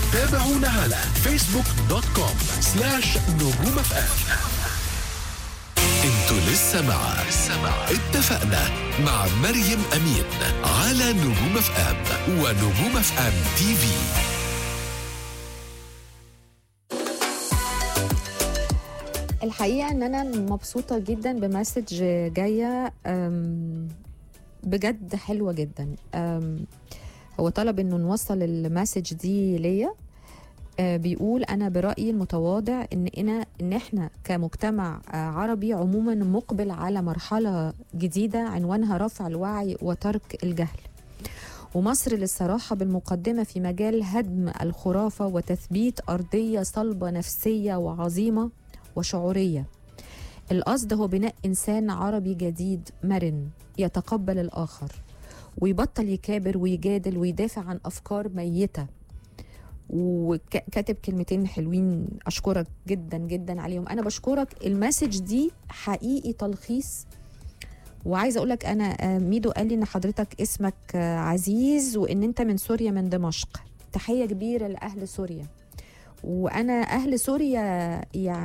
تابعونا على فيسبوك دوت كوم سلاش نجوم اف ام انتوا لسه مع اتفقنا مع مريم امين على نجوم اف ام ونجوم اف ام تي في الحقيقه ان انا مبسوطه جدا بمسج جايه أم، بجد حلوه جدا أم، هو طلب انه نوصل المسج دي ليا آه، بيقول انا برايي المتواضع ان انا ان احنا كمجتمع آه، عربي عموما مقبل على مرحله جديده عنوانها رفع الوعي وترك الجهل ومصر للصراحه بالمقدمه في مجال هدم الخرافه وتثبيت ارضيه صلبه نفسيه وعظيمه وشعوريه القصد هو بناء انسان عربي جديد مرن يتقبل الاخر ويبطل يكابر ويجادل ويدافع عن افكار ميته وكاتب كلمتين حلوين اشكرك جدا جدا عليهم انا بشكرك المسج دي حقيقي تلخيص وعايزه اقول لك انا آه، ميدو قال لي ان حضرتك اسمك آه، عزيز وان انت من سوريا من دمشق تحيه كبيره لاهل سوريا وانا اهل سوريا يعني